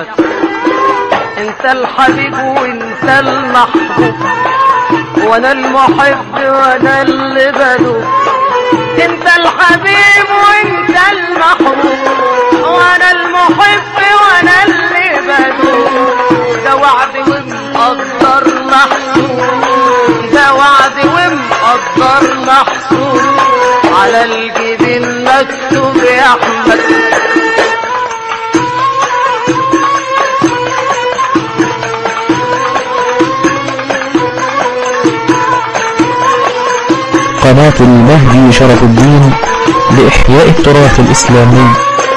انت الحبيب وانت المحبوب وانا المحب وانا اللي بدوب انت الحبيب وانت المحبوب وانا المحب وانا اللي بدوب ده وعد ومقدر محسوب ده وعد ومقدر محسوب على الجبين مكتوب يا احمد قناة المهدي شرف الدين لإحياء التراث الإسلامي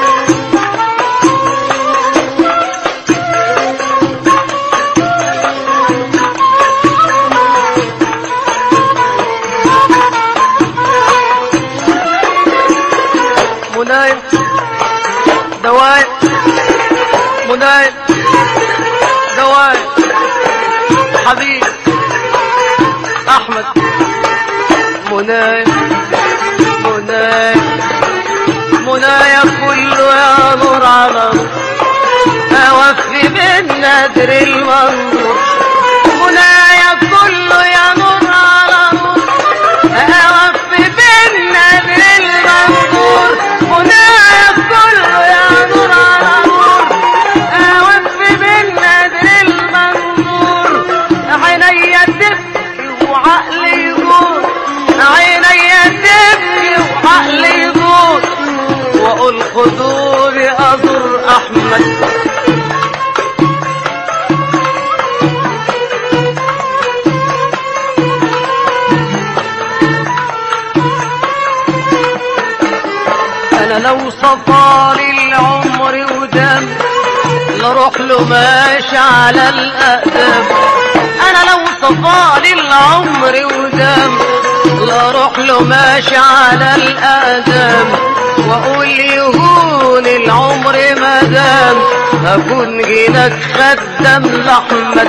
منايم دواء منايم دواء حبيب احمد منايم منايم منايا كله يا نور على نور اوفي بالنادر المنظور منايا كله يا نور على نور اوفي بالنادر المنظور منايا كله يا نور على نور اوفي بالنادر المنظور عينيا تبكي وعقلي يقول عينيا تبكي وعقلي يقول واقول خدوني ازور احمد انا لو صفاري العمر ودم لروح له ماشي على الاقدام انا لو صفاري العمر ودم لروح له ماشي على الاقدام واقول يهون العمر مدام اكون جينك خدام لاحمد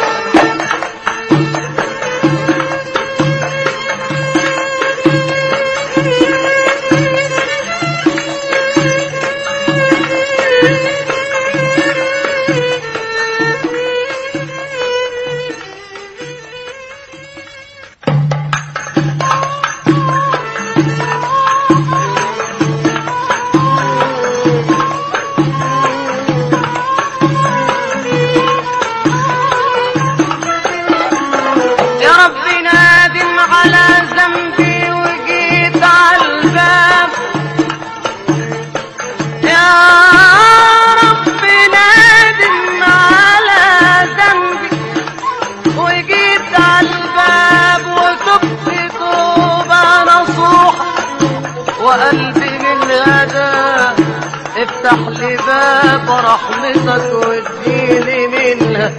يا رب نادم على ذنبي وجيت على الباب يا رب نادم على ذنبي وجيت على الباب وتبت توبة نصوحة وقلبي من غدا افتح لي باب رحمتك واديني منها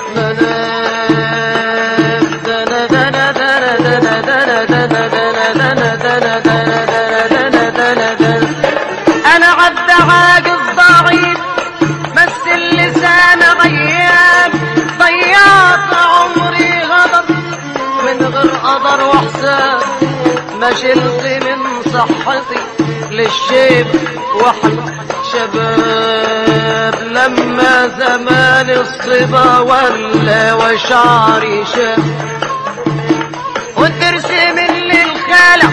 منام دنا دنا دنا دنا دنا دنا دنا دنا دنا دنا دنا دنا دنا انا عبد عاجز ضعيف بس اللسان غياب ضيعت عمري غضب من غير قدر وحساب ما شلت من صحتي للشيب وحل شباب لما زمان الصبا ولا وشعري شاب والدرس من للخلع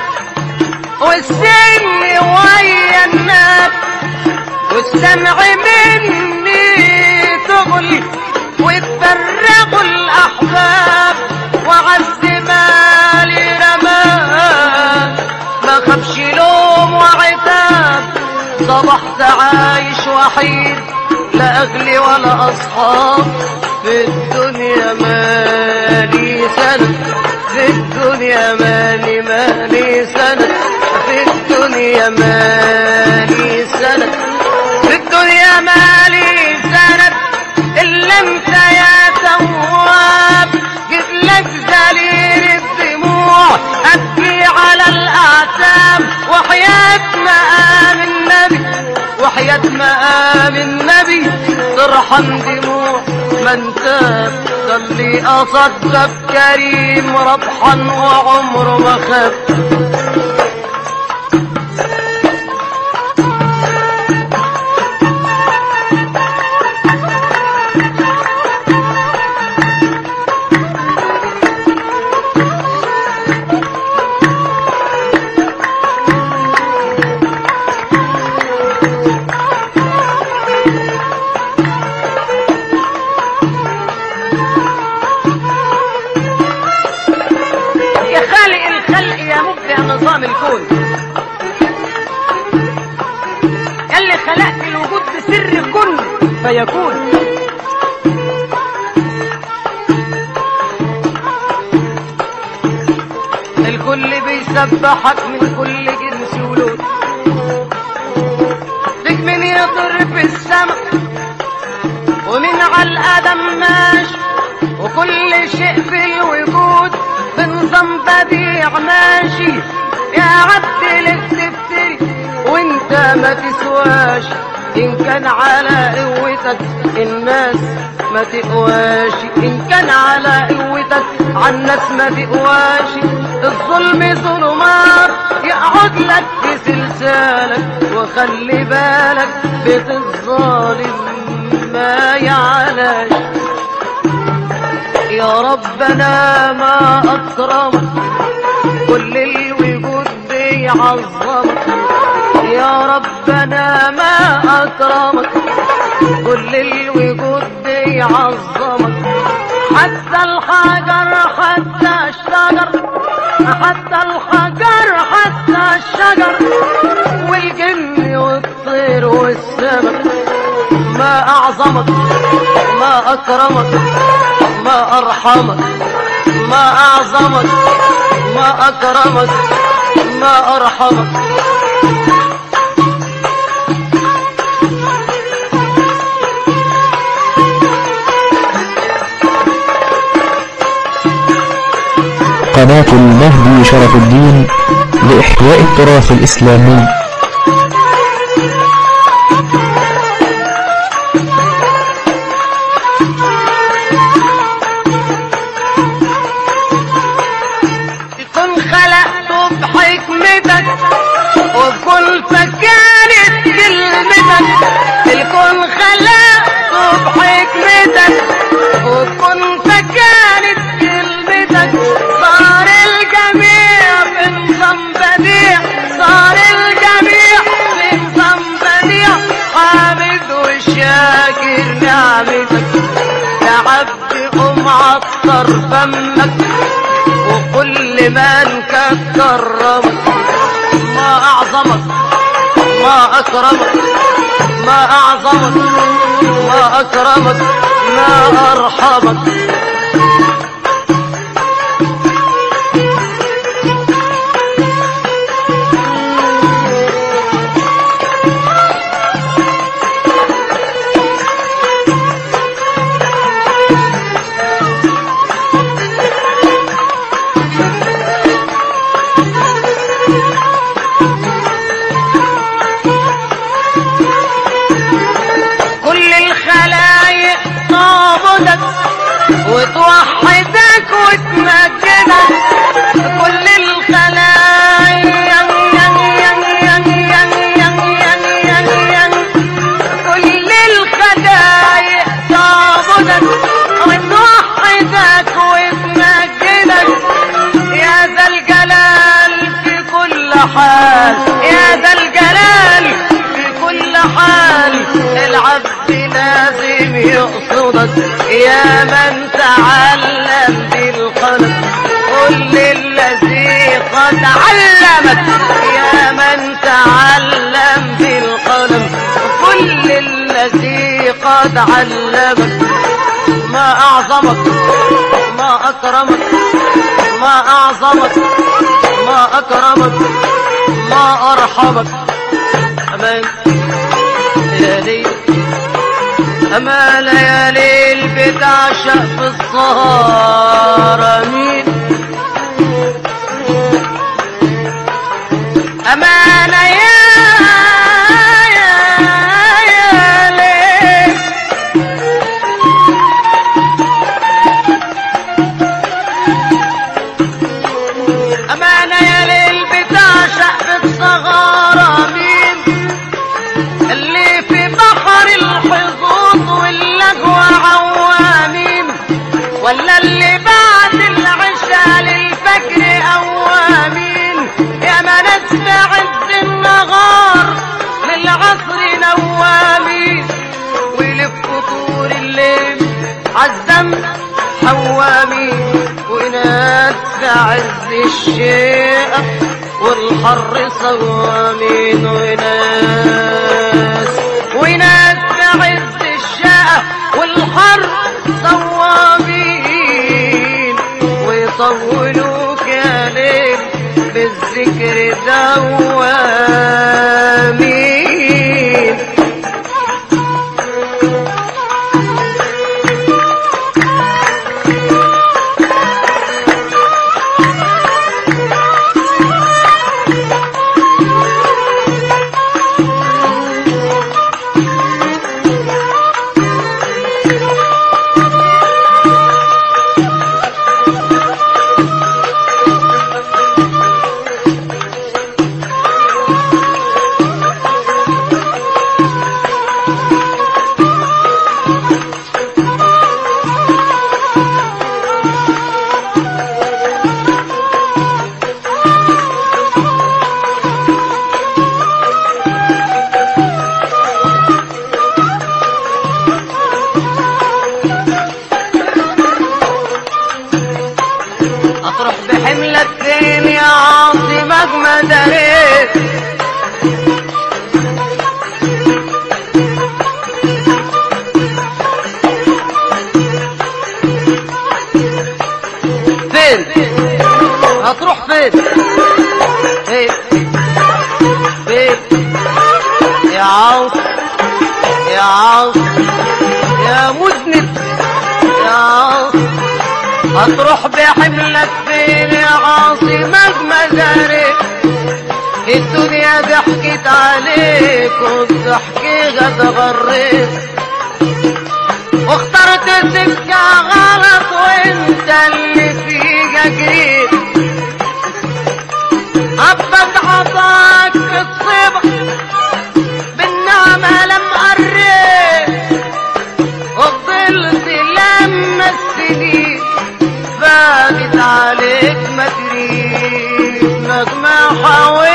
والسن ويا الناب والسمع مني تغلي وتفرغوا الأحباب وعز مالي رماه ما خافش لوم وعتاب صبحت عايش وحيد لا أغلي ولا أصحاب في الدنيا مالي سند في الدنيا مالي مالي سند في الدنيا مالي سند في الدنيا مالي سند إلا انت يا تواب جيت لك زليل الدموع أبكي على الأعتاب وحياة مقام النبي وحياة مقام النبي ترحم دموع من تاب خلي أصدق كريم ربحا وعمره ما خاب عالم الكون يلي خلقت الوجود بسر كن فيكون الكل بيسبحك من كل جنس ولون فيك من يطر في السماء ومن على القدم ماشي وكل شيء في الوجود بنظام بديع ماشي يا عبد لك تفتري وانت ما تسواش ان كان على قوتك الناس ما تقواش ان كان على قوتك عالناس ما تقواش الظلم ظلمات يقعد لك في سلسالك وخلي بالك بيت الظالم ما يعلاش يا ربنا ما أكرمك كل الوجود بيعظمك يا ربنا ما أكرمك كل الوجود بيعظمك حتى الحجر حتى الشجر حتى الحجر حتى الشجر والجن والطير والسمك ما أعظمك ما أكرمك ما أرحمك ما أعظمك ما أكرمك ما أرحمك قناة المهدي شرف الدين لإحياء التراث الإسلامي يكون خلقته بحكمتك وكل فكانت كلمتك الكون خلقته بحكمتك وكن فكانت كلمتك صار الجميع في نظام بديع صار الجميع في نظام بديع حامد وشاكر نعمتك يا عبد قم عطر فمك وكل من كرمك ما أعظمك ما أكرمك ما أعظمك ما أكرمك ما أرحمك كل الخلايق تعبدك وتوحدك وتمجدك كل الخلايق كل الخلايق تعبدك وتوحدك وتمجدك يا ذا الجلال في كل حال يا ذا الجلال في كل حال العبد لازم يقصدك يا من تعلم بالقلم كل الذي قد علمك يا من تعلم بالقلم كل الذي قد علمك ما أعظمك ما أكرمك ما أعظمك ما أكرمك ما أرحمك أمان ليالي أما ليالي البدع شأف السهر أمين أمانة يا يا يا ليل أمانة يا ليل بتاع شقة صغارة مين اللي في بحر الحظوظ واللجوى عوامين ولا اللي بعد العشاء للفجر أوامين يا ما ناس عز النهار للعصر نوامين ويلفوا طول الليل عالذنب حوامين وناس في عز الشيء والحر صوامين وناس وناس بعز الشقة والحر صوامين ويطولوك يا ليل بالذكر دوامين اطرح بحملك فين يا عاصمك ما دريت فين هتروح فين فين فين يا عاص يا عاص يا مذنب يا عاص هتروح بحملك فين يا عاصمك مزارك الدنيا ضحكت عليك والضحك غريت واخترت سكة غلط وانت اللي فيها جريت أبك عطاك الصبح بالنعمة لم قريت وفضلت لما السنين فاتت عليك ما تريد مهما حاولت